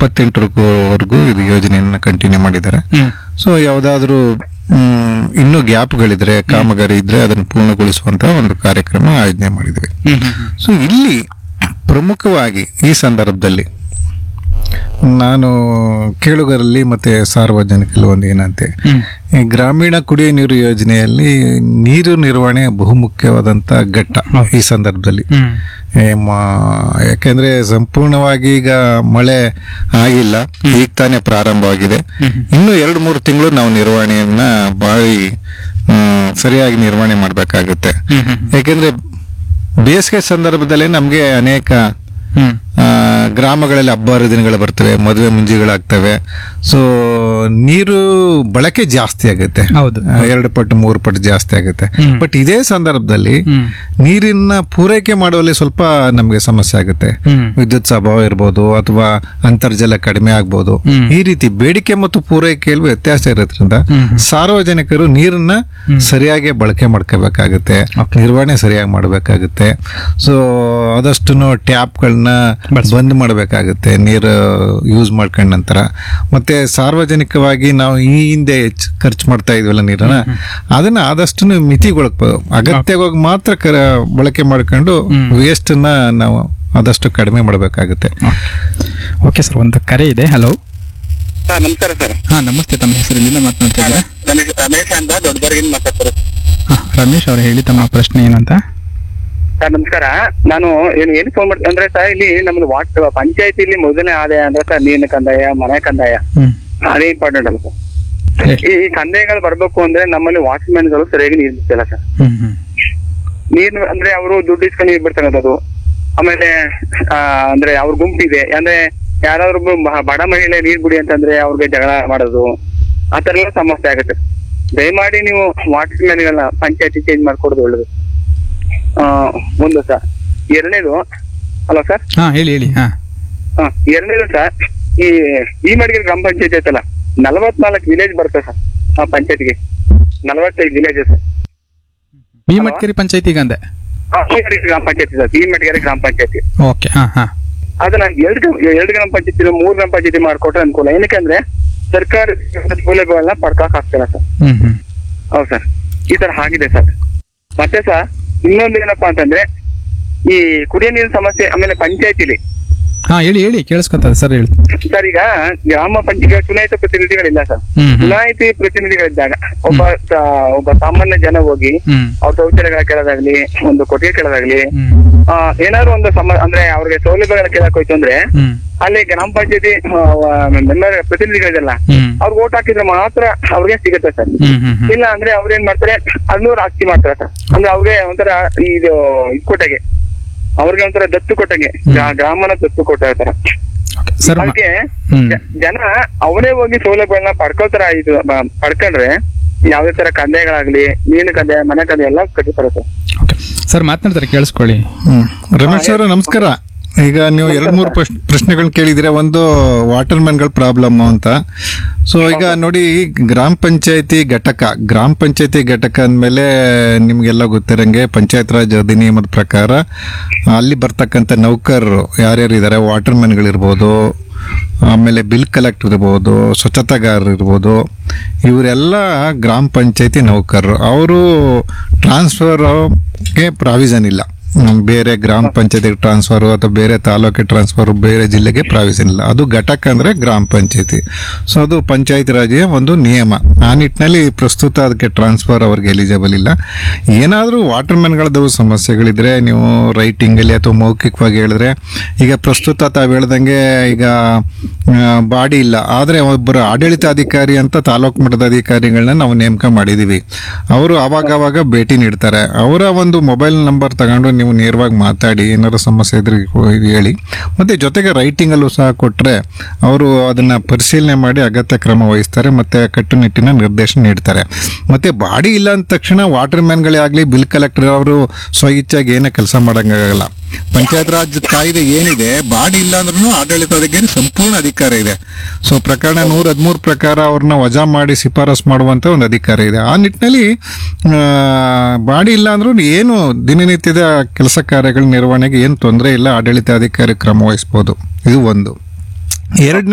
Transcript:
ಇಪ್ಪತ್ತೆಂಟರವರೆಗೂ ಇದು ಯೋಜನೆಯನ್ನ ಕಂಟಿನ್ಯೂ ಮಾಡಿದ್ದಾರೆ ಹ್ಮ್ ಸೊ ಯಾವ್ದಾದ್ರು ಮ್, ಇನ್ನೂ ಗ್ಯಾಪ್ಗಳಿದ್ರೆ ಕಾಮಗಾರಿ ಇದ್ರೆ ಅದನ್ನು ಪೂರ್ಣಗೊಳಿಸುವಂತ ಒಂದು ಕಾರ್ಯಕ್ರಮ ಆಯೋಜನೆ ಮಾಡಿದ್ವಿ ಹ್ಮ್ ಹ್ಮ್ ಹ್ಮ್. ಸೊ ಇಲ್ಲಿ ಪ್ರಮುಖವಾಗಿ ಈ ಸಂದರ್ಭದಲ್ಲಿ ನಾನು ಕೇಳುಗರಲ್ಲಿ ಮತ್ತೆ ಸಾರ್ವಜನಿಕರಲ್ಲಿ ಒಂದು ಏನಂತೆ ಹ್ಮ್. ಈ ಗ್ರಾಮೀಣ ಕುಡಿಯುವ ನೀರು ಯೋಜನೆಯಲ್ಲಿ ನೀರು ನಿರ್ವಹಣೆ ಬಹುಮುಖ್ಯವಾದಂತ ಘಟ್ಟ ಈ ಸಂದರ್ಭದಲ್ಲಿ ಹ್ಮ್. ಏ ಮ- ಯಾಕೆಂದ್ರೆ ಸಂಪೂರ್ಣವಾಗಿ ಈಗ ಮಳೆ ಆಗಿಲ್ಲ ಈಗ ತಾನೇ ಪ್ರಾರಂಭವಾಗಿದೆ ಇನ್ನು ಎರಡು ಮೂರು ತಿಂಗಳು ನಾವು ನಿರ್ವಹಣೆಯನ್ನ ಬಾಳಿ ಮ್, ಸರಿಯಾಗಿ ನಿರ್ವಹಣೆ ಮಾಡಬೇಕಾಗುತ್ತೆ ಹ್ಮ್ ಹ್ಮ್ ಯಾಕೆಂದ್ರೆ ಬೇಸಿಗೆ ಸಂದರ್ಭದಲ್ಲಿ ನಮಗೆ ಅನೇಕ ಹ್ಮ್. ಆ, ಗ್ರಾಮಗಳಲ್ಲಿ ಹಬ್ಬ ಹರಿದಿನಗಳು ಬರ್ತವೆ ಮದುವೆ ಮುಂಜಿಗಳಾಗ್ತವೆ ಸೊ ನೀರು ಬಳಕೆ ಜಾಸ್ತಿ ಆಗುತ್ತೆ ಹೌದು. ಆ, ಎರಡು ಪಟ್ಟು ಮೂರು ಪಟ್ಟು ಜಾಸ್ತಿ ಆಗುತ್ತೆ ಹ್ಮ್. ಬಟ್ ಇದೇ ಸಂದರ್ಭದಲ್ಲಿ ಹ್ಮ್. ನೀರಿನ ಪೂರೈಕೆ ಮಾಡುವಲ್ಲಿ ಸ್ವಲ್ಪ ನಮಗೆ ಸಮಸ್ಯೆ ಆಗುತ್ತೆ ಹ್ಮ್. ವಿದ್ಯುತ್ ಅಭಾವ ಇರ್ಬೋದು ಅಥವಾ ಅಂತರ್ಜಲ ಕಡಿಮೆ ಆಗ್ಬೋದು ಹ್ಮ್. ಈ ರೀತಿ ಬೇಡಿಕೆ ಮತ್ತು ಪೂರೈಕೆಯಲ್ಲಿ ವ್ಯತ್ಯಾಸ ಇರೋದ್ರಿಂದ ಹ್ಮ್. ಸಾರ್ವಜನಿಕರು ನೀರನ್ನ ಸರಿಯಾಗಿ ಬಳಕೆ ಮಾಡ್ಕೋಬೇಕಾಗುತ್ತೆ ನಿರ್ವಹಣೆ ಸರಿಯಾಗಿ ಮಾಡಬೇಕಾಗುತ್ತೆ ಸೊ ಆದಷ್ಟು ಟ್ಯಾಪ್ಗಳನ್ನ ಬಂದ್ ಮಾಡಬೇಕಾಗುತ್ತೆ ನೀರು ಯೂಸ್ ಮಾಡ್ಕೊಂಡ ನಂತರ ಮತ್ತೆ ಸಾರ್ವಜನಿಕವಾಗಿ ನಾವು ಈ ಹಿಂದೆ ಹೆಚ್ಚು ಖರ್ಚು ಮಾಡ್ತಾ ಇದ್ವಲ್ಲ ನೀರನ್ನ ಅದನ್ನ ಆದಷ್ಟು ಮಿತಿಗೊಳಕ್ಬೋದು ಅಗತ್ಯವಾಗಿ ಮಾತ್ರ ಕರ ಬಳಕೆ ಮಾಡ್ಕೊಂಡು ವೇಸ್ಟ್ ನ ನಾವು ಆದಷ್ಟು ಕಡಿಮೆ ಮಾಡಬೇಕಾಗುತ್ತೆ ಓಕೆ ಸರ್ ಒಂದು ಕರೆ ಇದೆ ಹಲೋ ಸರ್ ನಮಸ್ಕಾರ ಸರ್ ಹಾ ನಮಸ್ತೆ ತಮ್ಮ ಹೆಸರು ಇಲ್ಲಿಂದ ಮಾತನಾಡ್ತಾ ಇದ್ದೀರಾ ರಮೇಶ್ ರಮೇಶ್ ಅಂತ ದೊಡ್ಡಬರ್ಗಿಂದ ಮಾತಾಡ್ತಾರೆ ಹಾ ರಮೇಶ್ ಅವರು ಹೇಳಿ ತಮ್ಮ ಪ್ರಶ್ನೆ ಏನಂತ ಸರ್ ನಮಸ್ಕಾರ ನಾನು ಏನು ಏನು ಫೋನ್ ಮಾಡ್ತೀನಿ ಅಂದ್ರೆ ಸರ್ ಇಲ್ಲಿ ನಮ್ದು ವಾಟ್ ಪಂಚಾಯತಿಲಿ ಮೊದಲನೇ ಆದಾಯ ಅಂದ್ರೆ ಸರ್ ನೀರಿನ ಕಂದಾಯ ಮನೆ ಕಂದಾಯ ಹ್ಮ್ ಅದೇ ಇಂಪಾರ್ಟೆಂಟ್ ಅಲ್ಲ ಸರ್ ಹೇ. ಈ ಈ ಕಂದಾಯಗಳು ಬರ್ಬೇಕು ಅಂದ್ರೆ ನಮ್ಮಲ್ಲಿ ವಾಚ್ಮ್ಯಾನ್ಗಳು ಸರಿಯಾಗಿ ನೀರು ಬಿಡ್ತಿಲ್ಲ ಸರ್ ಹ್ಮ್ ಹ್ಮ್ ನೀರು ಅಂದ್ರೆ ಅವರು ದುಡ್ಡು ಇಸ್ಕೊಂಡು ನೀರು ಬಿಡ್ತಾರದು ಆಮೇಲೆ ಆ, ಅಂದ್ರೆ ಅವ್ರ ಗುಂಪಿದೆ ಅಂದ್ರೆ ಯಾರಾದ್ರೂ ಒಬ್ರು ಮ- ಬಡ ಮಹಿಳೆ ನೀರ್ ಬಿಡಿ ಅಂತಂದ್ರೆ ಅವ್ರಿಗೆ ಜಗಳ ಮಾಡೋದು ಆ ತರ ಎಲ್ಲ ಸಮಸ್ಯೆ ಆಗುತ್ತೆ ದಯಮಾಡಿ ನೀವು ವಾಟರ್ ಮ್ಯಾನ್ಗಳನ್ನ ಪಂಚಾಯತಿ ಚೇಂಜ್ ಮಾಡ್ಕೊಡೋದು ಒಳ್ಳೇದು ಆ, ಒಂದು ಸರ್ ಎರಡನೇದು ಅಲ್ಲ ಸರ್ ಹಾ ಹೇಳಿ ಹೇಳಿ ಹಾ ಹಾ ಎರಡನೇದು ಸರ್ ಈ ಈ ಮಡಿಗೆ ಗ್ರಾಮ ಪಂಚಾಯತಿ ಐತಲ್ಲ ನಲವತ್ನಾಲ್ಕು ವಿಲೇಜ್ ಬರುತ್ತೆ ಸರ್ ಆ ಪಂಚಾಯತಿಗೆ ನಲವತ್ತೈದು ವಿಲೇಜ್ ಸರ್ ಬಿ ಮಟ್ಕೇರಿ ಪಂಚಾಯತಿಗೆ ಅಂದೆ ಆ, ಈ ಮಡಿಗೆ ಗ್ರಾಮ ಪಂಚಾಯತಿ ಸರ್ ಈ ಮಡಿಗೆ ಗ್ರಾಮ ಪಂಚಾಯತಿ ಓಕೆ ಹಾ ಹಾ ಅದನ್ನ ಎರಡು ಗ್ರಾಮ- ಎರಡು ಗ್ರಾಮ ಪಂಚಾಯತಿ ಮೂರು ಗ್ರಾಮ ಪಂಚಾಯತಿ ಮಾಡ್ಕೊಟ್ರೆ ಅನುಕೂಲ ಏನಕ್ಕೆ ಅಂದ್ರೆ ಸರ್ಕಾರ ಸೌಲಭ್ಯಗಳನ್ನ ಪಡ್ಕೊಕ್ ಆಗ್ತಿಲ್ಲ ಸರ್ ಹ್ಮ್ ಹ್ಮ್ ಹೌದು ಸರ್ ಈ ತರ ಆಗಿದೆ ಸರ್ ಮತ್ತೆ ಸರ್ ಇನ್ನೊಂದು ಏನಪ್ಪಾ ಅಂತಂದ್ರೆ ಈ ಕುಡಿಯೋ ನೀರಿನ ಸಮಸ್ಯೆ ಆಮೇಲೆ ಪಂಚಾಯತಿಲಿ ಹಾ ಹೇಳಿ ಹೇಳಿ ಕೇಳಿಸ್ಕೊತದೆ ಸರ್ ಹೇಳಿ ಸರ್ ಈಗ ಗ್ರಾಮ ಪಂಚಾಯತ್ ಚುನಾಯಿತ ಪ್ರತಿನಿಧಿಗಳಿಲ್ಲ ಸರ್ ಹ್ಮ್ ಹ್ಮ್ ಚುನಾಯಿತಿ ಪ್ರತಿನಿಧಿಗಳಿದ್ದಾಗ ಒಬ್ಬ ಸ- ಒಬ್ಬ ಸಾಮಾನ್ಯ ಜನ ಹೋಗಿ ಹ್ಮ್ ಅವ್ರ ಶೌಚಾಲಯಗಳ ಕೇಳೋದಾಗ್ಲಿ ಒಂದು ಕೊಟ್ಟಿಗೆ ಕೇಳೋದಾಗ್ಲಿ ಹ್ಮ್ ಆ, ಏನಾದ್ರು ಒಂದು ಸಮ ಅಂದ್ರೆ ಅವ್ರಿಗೆ ಸೌಲಭ್ಯಗಳ ಕೇಳಕ್ ಹೋಯ್ತು ಅಂದ್ರೆ ಹ್ಮ್ ಅಲ್ಲಿ ಗ್ರಾಮ ಪಂಚಾಯತಿ ಮೆಂಬರ್ ಪ್ರತಿನಿಧಿಗಳಿದೆಲ್ಲ ಹ್ಮ್ ಅವ್ರಿಗೆ ಓಟ್ ಹಾಕಿದ್ರೆ ಮಾತ್ರ ಅವ್ರಿಗೆ ಸಿಗುತ್ತೆ ಸರ್ ಹ್ಮ್ ಹ್ಮ್ ಹ್ಮ್ ಇಲ್ಲ ಅಂದ್ರೆ ಅವ್ರ ಏನ್ ಮಾಡ್ತಾರೆ ಅದನ್ನೂರು ಆಸ್ತಿ ಮಾಡ್ತಾರೆ ಸರ್ ಅಂದ್ರೆ ಅವ್ರಿಗೆ ಒಂಥರ ಇದು ಇದು ಕೊಟ್ಟಗೆ ಅವ್ರಿಗೆ ಒಂಥರ ದತ್ತು ಕೊಟ್ಟಗೆ ಗ್ರಾ- ಗ್ರಾಮನ ದತ್ತು ಕೊಟ್ಟ ತರ ಓಕೆ ಸರ್ ಮ- ಅದಕ್ಕೆ ಹ್ಮ್ ಜ- ಜನ ಅವರೇ ಹೋಗಿ ಸೌಲಭ್ಯಗಳನ್ನ ಪಡ್ಕೋತಾರ ಇದು ಬ- ಪಡ್ಕೊಂಡ್ರೆ ಯಾವ್ದೇ ತರ ಕಂದಾಯಗಳಾಗ್ಲಿ ನೀರಿನ ಕಂದಾಯ ಮನೆ ಕಂದಾಯ ಎಲ್ಲ ಕಟ್ಟಿತಾರೆ ಸರ್ ಓಕೆ ಸರ್ ಮಾತನಾಡ್ತಾರೆ ಕೇಳಿಸ್ಕೊಳ್ಳಿ ಹ್ಮ್. ರಮೇಶ್ ಅವರು ನಮಸ್ಕಾರ ಈಗ ನೀವು ಎರಡ್ ಮೂರು ಪ್ರಶ್ನೆಗಳನ್ನ ಕೇಳಿದಿರ ಒಂದು ವಾಟರ್ ಮ್ಯಾನ್ಗಳ ಪ್ರಾಬ್ಲಮ್ ಅಂತ ಸೊ ಈಗ ನೋಡಿ ಗ್ರಾಮ ಪಂಚಾಯತಿ ಘಟಕ ಗ್ರಾಮ ಪಂಚಾಯತಿ ಘಟಕ ಅಂದಮೇಲೆ ನಿಮ್ಗೆಲ್ಲ ಗೊತ್ತಿರಂಗೆ ಪಂಚಾಯತ್ ರಾಜ್ ಅಧಿನಿಯಮದ ಪ್ರಕಾರ ಅಲ್ಲಿ ಬರ್ತಕ್ಕಂಥ ನೌಕರರು ಯಾರ್ಯಾರು ಇದ್ದಾರೆ ವಾಟರ್ ಮ್ಯಾನ್ಗಳಿರ್ಬೋದು ಆಮೇಲೆ ಬಿಲ್ ಕಲೆಕ್ಟರ್ ಇರ್ಬೋದು ಸ್ವಚ್ಛತಾಗಾರರು ಇರ್ಬೋದು ಇವರೆಲ್ಲ ಗ್ರಾಮ ಪಂಚಾಯತಿ ನೌಕರರು ಅವರು ಟ್ರಾನ್ಸ್ಫರ್ಗೆ ಪ್ರಾವಿಷನ್ ಇಲ್ಲ ಹ್ಮ್, ಬೇರೆ ಗ್ರಾಮ ಪಂಚಾಯತಿಗೆ ಟ್ರಾನ್ಸ್ಫರ್ ಅಥವಾ ಬೇರೆ ತಾಲೂಕಿಗೆ ಟ್ರಾನ್ಸ್ಫರ್ ಬೇರೆ ಜಿಲ್ಲೆಗೆ ಪ್ರಾವಿಷನ್ ಇಲ್ಲ ಅದು ಘಟಕ ಅಂದ್ರೆ ಗ್ರಾಮ ಪಂಚಾಯತಿ ಸೊ ಅದು ಪಂಚಾಯತ್ ರಾಜ್ಯ ಒಂದು ನಿಯಮ ಆ ನಿಟ್ಟಿನಲ್ಲಿ ಪ್ರಸ್ತುತ ಅದಕ್ಕೆ ಟ್ರಾನ್ಸ್ಫರ್ ಅವ್ರಿಗೆ ಎಲಿಜಿಬಲ್ ಇಲ್ಲ ಏನಾದರೂ ವಾಟರ್ ಮ್ಯಾನ್ಗಳದ್ದು ಸಮಸ್ಯೆಗಳಿದ್ರೆ ನೀವು ರೈಟಿಂಗ್ ಅಲ್ಲಿ ಅಥವಾ ಮೌಖಿಕವಾಗಿ ಹೇಳಿದ್ರೆ ಈಗ ಪ್ರಸ್ತುತ ತಾವು ಹೇಳ್ದಂಗೆ ಈಗ ಬಾಡಿ ಇಲ್ಲ ಆದರೆ ಒಬ್ಬರು ಆಡಳಿತಾಧಿಕಾರಿ ಅಂತ ತಾಲೂಕು ಮಟ್ಟದ ಅಧಿಕಾರಿಗಳನ್ನ ನಾವು ನೇಮಕ ಮಾಡಿದೀವಿ ಅವರು ಅವಾಗ ಅವಾಗ ಭೇಟಿ ನೀಡ್ತಾರೆ ಅವರ ಒಂದು ಮೊಬೈಲ್ ನಂಬರ್ ತಗೊಂಡು ನೀವು ನೇರವಾಗಿ ಮಾತಾಡಿ ಏನಾದ್ರು ಸಮಸ್ಯೆ ಇದ್ರೆ ಹೇಳಿ ಮತ್ತೆ ಜೊತೆಗೆ ರೈಟಿಂಗ್ ಅಲ್ಲೂ ಸಹ ಕೊಟ್ರೆ ಅವರು ಅದನ್ನ ಪರಿಶೀಲನೆ ಮಾಡಿ ಅಗತ್ಯ ಕ್ರಮ ವಹಿಸ್ತಾರೆ ಮತ್ತೆ ಕಟ್ಟುನಿಟ್ಟಿನ ನಿರ್ದೇಶನ ನೀಡ್ತಾರೆ ಮತ್ತೆ ಬಾಡಿ ಇಲ್ಲ ಅಂದ ತಕ್ಷಣ ವಾಟರ್ ಮ್ಯಾನ್ಗಳೇ ಆಗಲಿ ಬಿಲ್ ಕಲೆಕ್ಟರ್ ಅವರು ಸ್ವಇಚ್ಛಾಗಿ ಏನೇ ಕೆಲಸ ಮಾಡಂಗಾಗಲ್ಲ ಪಂಚಾಯತ್ ರಾಜ್ ಕಾಯ್ದೆ ಏನಿದೆ ಬಾಡಿ ಇಲ್ಲ ಅಂದ್ರೂ ಆಡಳಿತಾಧಿಕಾರಿ ಸಂಪೂರ್ಣ ಅಧಿಕಾರ ಇದೆ ಸೊ ಪ್ರಕರಣ ನೂರ ಹದಿಮೂರು ಪ್ರಕಾರ ಅವ್ರನ್ನ ವಜಾ ಮಾಡಿ ಶಿಫಾರಸ್ ಮಾಡುವಂತ ಒಂದು ಅಧಿಕಾರ ಇದೆ ಆ ನಿಟ್ಟಿನಲ್ಲಿ ಆ, ಬಾಡಿ ಇಲ್ಲ ಅಂದ್ರೂ ಏನು ದಿನನಿತ್ಯದ ಕೆಲಸ ಕಾರ್ಯಗಳ ನಿರ್ವಹಣೆಗೆ ಏನು ತೊಂದರೆ ಇಲ್ಲ ಆಡಳಿತಾಧಿಕಾರಿ ಕ್ರಮ ವಹಿಸ್ಬೋದು ಇದು ಒಂದು ಎರಡನೇ